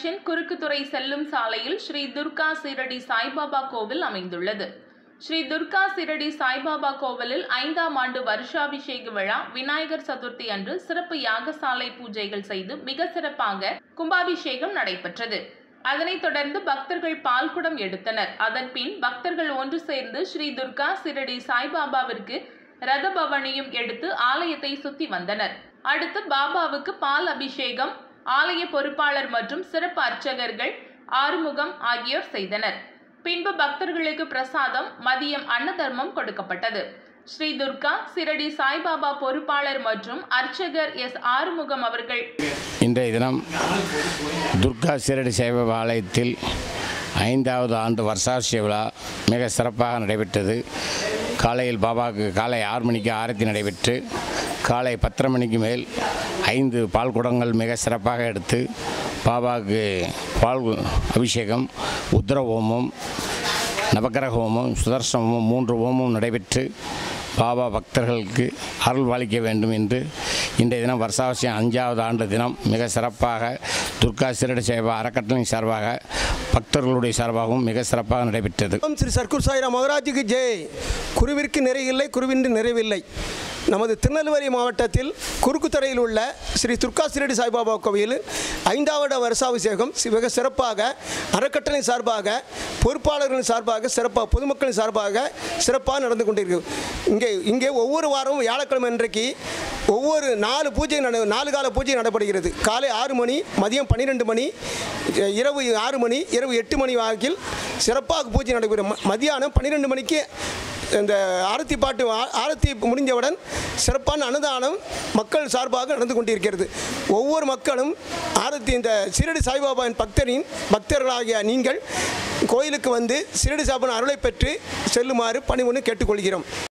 junction Kurukkuthurai செல்லும் சாலையில் ஸ்ரீ துர்கா சீரடி சாய்பாபா கோவில் அமைந்துள்ளது ஸ்ரீ துர்கா சிரடி சாய்பாபா கோவிலில் ஐந்தாம் ஆண்டு வருஷாபிஷேக விழா விநாயகர் சதுர்த்தி அன்று சிறப்பு யாகசாலை பூஜைகள் செய்து மிக சிறப்பாக கும்பாபிஷேகம் நடைபெற்றது அதனைத் தொடர்ந்து பக்தர்கள் பால்குடம் எடுத்தனர் அதன் பின் பக்தர்கள் ஒன்று சேர்ந்து ஸ்ரீ துர்கா சிரடி சாய்பாபாவிற்கு ரத பவனியும் எடுத்து ஆலயத்தை சுத்தி வந்தனர் அடுத்து பாபாவுக்கு பால் அபிஷேகம் ஆலய பொறுப்பாளர் மற்றும் சிறப்பு அர்ச்சகர்கள் ஆறுமுகம் ஆகியோர் செய்தனர் பின்பு பக்தர்களுக்கு பிரசாதம் மதியம் அன்னதர்மம் கொடுக்கப்பட்டது ஸ்ரீ துர்கா சிரடி சாய்பாபா பொறுப்பாளர் மற்றும் அர்ச்சகர் எஸ் ஆறுமுகம் அவர்கள் இன்றைய தினம் துர்கா சீரடி சாய்பாபா ஆலயத்தில் ஐந்தாவது ஆண்டு வருஷாட்சிய விழா மிக சிறப்பாக நடைபெற்றது காலையில் பாபாவுக்கு காலை ஆறு மணிக்கு ஆரத்தி நடைபெற்று காலை பத்தரை மணிக்கு மேல் ஐந்து பால் குடங்கள் மிக சிறப்பாக எடுத்து பாபாவுக்கு பால் அபிஷேகம் உத்தர ஹோமம் நவக்கிரக ஹோமம் சுதர்சன ஹோமம் மூன்று ஹோமம் நடைபெற்று பாபா பக்தர்களுக்கு அருள் பாலிக்க வேண்டும் என்று இன்றைய தினம் வருஷாவசியம் அஞ்சாவது ஆண்டு தினம் மிக சிறப்பாக துர்கா சிரடி சேவா அறக்கட்டளை சார்பாக பக்தர்களுடைய சார்பாகவும் மிக சிறப்பாக நடைபெற்றது ஓம் ஸ்ரீ சர்க்குர் சாய்ராம் மகராஜுக்கு ஜெய் குருவிற்கு நிறைவில்லை குருவின்றி நிறைவில்லை நமது திருநெல்வேலி மாவட்டத்தில் குறுக்குத்துறையில் உள்ள ஸ்ரீ துர்கா சிரடி சாய்பாபா கோவில் ஐந்தாவது வருஷாபிஷேகம் சி- மிக சிறப்பாக அறக்கட்டளை சார்பாக பொறுப்பாளர்களின் சார்பாக சிறப்பாக பொதுமக்களின் சார்பாக சிறப்பாக நடந்து கொண்டிருக்கு இங்கே இங்கே ஒவ்வொரு வாரமும் வியாழக்கிழமை இன்றைக்கு ஒவ்வொரு நாலு பூஜை நட நாலு கால பூஜை நடைபெறுகிறது காலை ஆறு மணி மதியம் பன்னிரெண்டு மணி இ- இரவு ஆறு மணி இரவு எட்டு மணி வாக்கில் சிறப்பாக பூஜை நடைபெறும் ம- மதியானம் பன்னிரெண்டு மணிக்கு இந்த ஆரத்தி பாட்டு ஆ- ஆரத்தி முடிஞ்சவுடன் சிறப்பான அன்னதானம் மக்கள் சார்பாக நடந்து கொண்டிருக்கிறது ஒவ்வொரு மக்களும் ஆரத்தி இந்த சிரடி சாய்பாபாவின் பக்தரின் பக்தர்களாகிய நீங்கள் கோயிலுக்கு வந்து சிரடி சாபாவின் அருளை பெற்று செல்லுமாறு பணிவுன்னு கேட்டுக்கொள்கிறோம்